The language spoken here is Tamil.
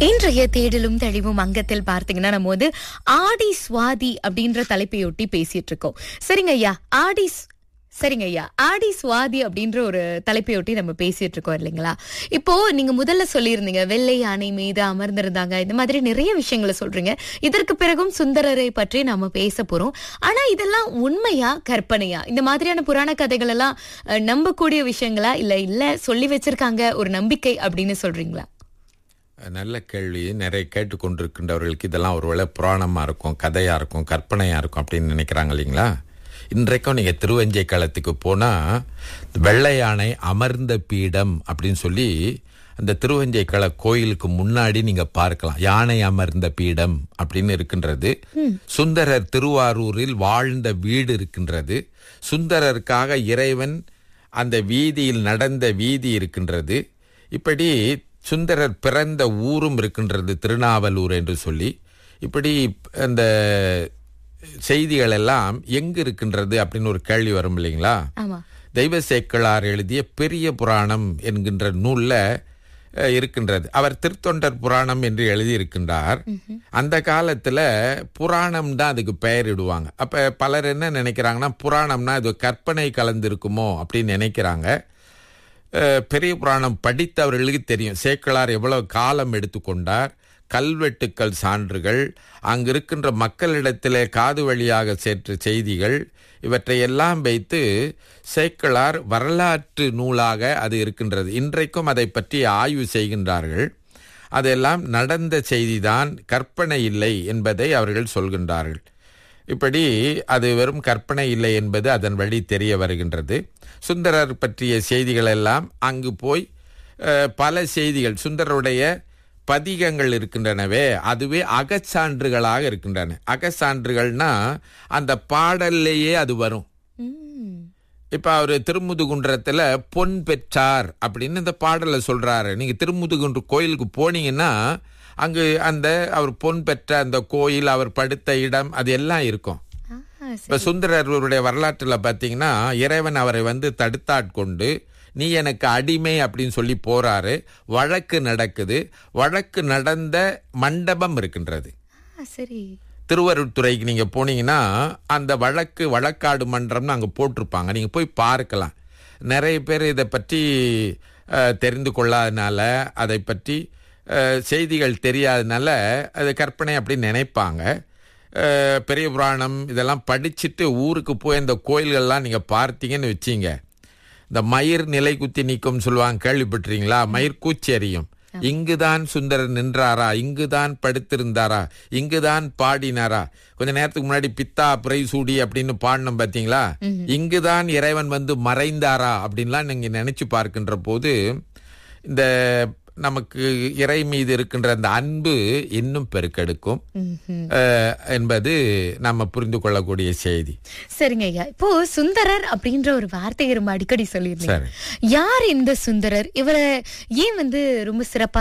இன்றைய தேடலும் தெளிவும் அங்கத்தில் பார்த்தீங்கன்னா நம்ம வந்து ஆடி சுவாதி அப்படின்ற தலைப்பையொட்டி பேசிட்டு இருக்கோம் சரிங்க ஐயா ஆடி ஸ்- சரிங்க ஐயா ஆடி சுவாதி அப்படின்ற ஒரு தலைப்பையொட்டி நம்ம பேசிட்டு இருக்கோம் இல்லைங்களா இப்போ நீங்க முதல்ல சொல்லியிருந்தீங்க வெள்ளை யானை மீது அமர்ந்திருந்தாங்க இந்த மாதிரி நிறைய விஷயங்களை சொல்றீங்க இதற்கு பிறகும் சுந்தரரை பற்றி நாம பேச போறோம் ஆனா இதெல்லாம் உண்மையா கற்பனையா இந்த மாதிரியான புராண கதைகள் எல்லாம் அஹ், நம்பக்கூடிய விஷயங்களா இல்ல இல்ல சொல்லி வச்சிருக்காங்க ஒரு நம்பிக்கை அப்படின்னு சொல்றீங்களா நல்ல கேள்வி நிறைய கேட்டுக்கொண்டிருக்கின்றவர்களுக்கு இதெல்லாம் ஒருவேளை புராணமாக இருக்கும் கதையாக இருக்கும் கற்பனையாக இருக்கும் அப்படின்னு நினைக்கிறாங்க இல்லைங்களா இன்றைக்கும் நீங்கள் திருவஞ்சை களத்துக்கு போனால் வெள்ளை யானை அமர்ந்த பீடம் அப்படின்னு சொல்லி அந்த திருவஞ்சை கள கோயிலுக்கு முன்னாடி நீங்க பார்க்கலாம் யானை அமர்ந்த பீடம் அப்படின்னு இருக்கின்றது சுந்தரர் திருவாரூரில் வாழ்ந்த வீடு இருக்கின்றது சுந்தரருக்காக இறைவன் அந்த வீதியில் நடந்த வீதி இருக்கின்றது இப்படி சுந்தரர் பிறந்த ஊரும் இருக்கின்றது திருநாவலூர் என்று சொல்லி இப்படி அந்த செய்திகள் எல்லாம் எங்கு இருக்கின்றது அப்படின்னு ஒரு கேள்வி வரும் இல்லைங்களா ஆமா தெய்வ சேக்கிழார் எழுதிய பெரிய புராணம் என்கின்ற நூல்ல அஹ், இருக்கின்றது அவர் திருத்தொண்டர் புராணம் என்று எழுதியிருக்கின்றார் அந்த காலத்துல புராணம் தான் அதுக்கு பெயரிடுவாங்க அப்ப பலர் என்ன நினைக்கிறாங்கன்னா புராணம்னா இது கற்பனை கலந்திருக்குமோ அப்படின்னு நினைக்கிறாங்க அஹ், பெரிய புராணம் படித்தவர்களுக்கு தெரியும் சேக்கிழார் எவ்வளவு காலம் எடுத்துக்கொண்டார் கல்வெட்டுக்கள் சான்றுகள் அங்கு இருக்கின்ற மக்களிடத்திலே காது வழியாக சேற்ற செய்திகள் இவற்றை எல்லாம் வைத்து சேக்கிழார் வரலாற்று நூலாக அது இருக்கின்றது இன்றைக்கும் அதை பற்றி ஆய்வு செய்கின்றார்கள் அதெல்லாம் நடந்த செய்திதான் கற்பனை இல்லை என்பதை அவர்கள் சொல்கின்றார்கள் இப்படி அது வெறும் கற்பனை இல்லை என்பது அதன் வழி தெரிய வருகின்றது சுந்தரர் பற்றிய செய்திகள் எல்லாம் அங்கு போய் அஹ், பல செய்திகள் சுந்தரருடைய பதிகங்கள் இருக்கின்றனவே அதுவே அகச்சான்றுகளாக இருக்கின்றன அகச்சான்றுகள்னா அந்த பாடல்லையே அது வரும் ம். இப்ப அவரு திருமுதுகுன்றத்துல பொன் பெற்றார் அப்படின்னு இந்த பாடலை சொல்றாரு நீங்க திருமுதுகுன்ற கோயிலுக்கு போனீங்கன்னா அங்கு அந்த அவர் பொன் பெற்ற அந்த கோயில் அவர் படுத்த இடம் அது எல்லாம் இருக்கும் ஆ, இப்ப சுந்தரருடைய வரலாற்றுல பாத்தீங்கன்னா இறைவன் அவரை வந்து தடுத்தாட்கொண்டு நீ எனக்கு அடிமை அப்படின்னு சொல்லி போறாரு வழக்கு நடக்குது வழக்கு நடந்த மண்டபம் இருக்கின்றது ஆ, சரி திருவருட்துறைக்கு நீங்க போனீங்கன்னா அந்த வழக்கு வழக்காடு மன்றம்னு அங்க போட்டிருப்பாங்க நீங்க போய் பார்க்கலாம் நிறைய பேர் இதை பற்றி அஹ், தெரிந்து கொள்ளாதனால அதை பற்றி அஹ், செய்திகள் தெரியாதனால அது கற்பனை அப்படின்னு நினைப்பாங்க அஹ், பெரிய புராணம் இதெல்லாம் படிச்சுட்டு ஊருக்கு போய் அந்த கோயில்கள்லாம் நீங்க பார்த்தீங்கன்னு வச்சீங்க இந்த மயிர் நிலை குத்தி நீக்கும் சொல்லுவாங்க கேள்விப்பட்டிருக்கீங்களா மயிர் கூச்சி எறியும் இங்குதான் சுந்தரர் நின்றாரா இங்குதான் படுத்திருந்தாரா இங்குதான் பாடினாரா கொஞ்ச நேரத்துக்கு முன்னாடி பித்தா பிரைசூடி அப்படின்னு பாடினோம் பாத்தீங்களா இங்குதான் இறைவன் வந்து மறைந்தாரா அப்படின்லாம் நீங்க நினைச்சு பார்க்கின்ற போது இந்த நமக்கு இறை மீது இருக்கின்ற அந்த அன்பு இன்னும் பெருக்கெடுக்கும் ம்ஹும். அஹ், என்பது நம்ம புரிந்து கொள்ளக்கூடிய செய்தி சரிங்க ஐயா இப்போ சுந்தரர் அப்படின்ற ஒரு வார்த்தையை ரொம்ப அடிக்கடி சொல்லியிருந்தீங்க சரி. யார் இந்த சுந்தரர் இவரை ஏன் வந்து ரொம்ப சிறப்பா